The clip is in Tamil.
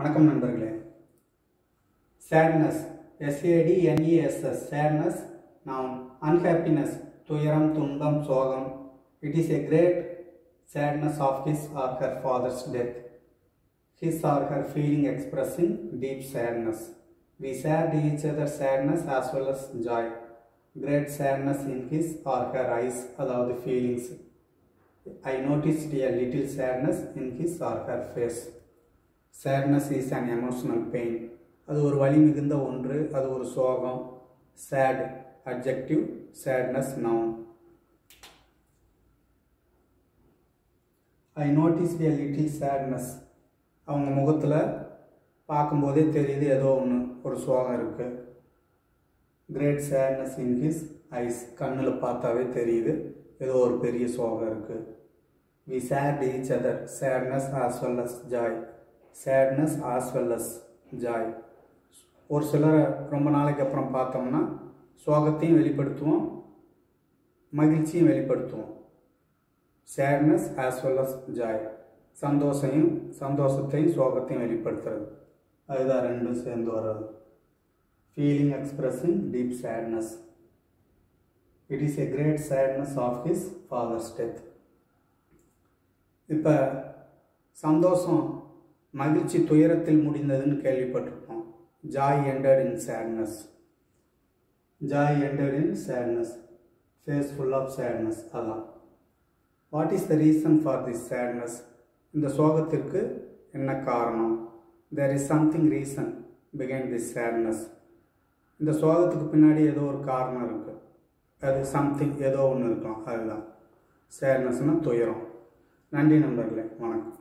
வணக்கம் நண்பர்களே சேட்னஸ் எஸ்ஏடிஎன்இஎஸ்எஸ் சேட்னஸ் நவுன் அன்ஹாப்பினஸ் துயரம் துன்பம் சோகம் it is a great sadness of his R her fathers death his or her feeling expressing deep sadness. We shared each other's sadness as well as joy. Great sadness in his or her eyes allow the feelings. I noticed a little sadness in his or her face. Sadness is an emotional pain. அது ஒரு வலி மிகுந்த ஒன்று அது ஒரு சோகம் sad adjective sadness noun I notice a little sadness அவங்க முகத்தில் பார்க்கும்போதே தெரியுது ஏதோ ஒன்று ஒரு சோகம் இருக்குது great sadness in his eyes கண்ணில் பார்த்தாவே தெரியுது ஏதோ ஒரு பெரிய சோகம் இருக்குது we sad each other sadness as well as joy sadness as well as joy ஒரு சிலரை ரொம்ப நாளைக்கு அப்புறம் பார்த்தோம்னா சோகத்தையும் வெளிப்படுத்துவோம் மகிழ்ச்சியும் வெளிப்படுத்துவோம் sadness as well as joy சந்தோஷையும் சந்தோஷத்தையும் சோகத்தையும் வெளிப்படுத்துறது அதுதான் ரெண்டும் சேர்ந்து வர்றது feeling expressing deep sadness it is a great sadness of his father's death இப்போ சந்தோஷம் மகிழ்ச்சி துயரத்தில் முடிந்ததுன்னு கேள்விப்பட்டிருப்போம் joy ended in sadness joy ended in sadness face full of sadness அதான் what is the reason for this sadness இந்த சோகத்திற்கு என்ன காரணம் தேர் இஸ் சம்திங் ரீசன் பிகைன் திஸ் சேட்னஸ் இந்த சோகத்துக்கு பின்னாடி ஏதோ ஒரு காரணம் இருக்குது அது சம்திங் ஏதோ ஒன்று இருக்கலாம் அதுதான் சேட்னஸ்னால் துயரம் நன்றி நண்பர்களே வணக்கம்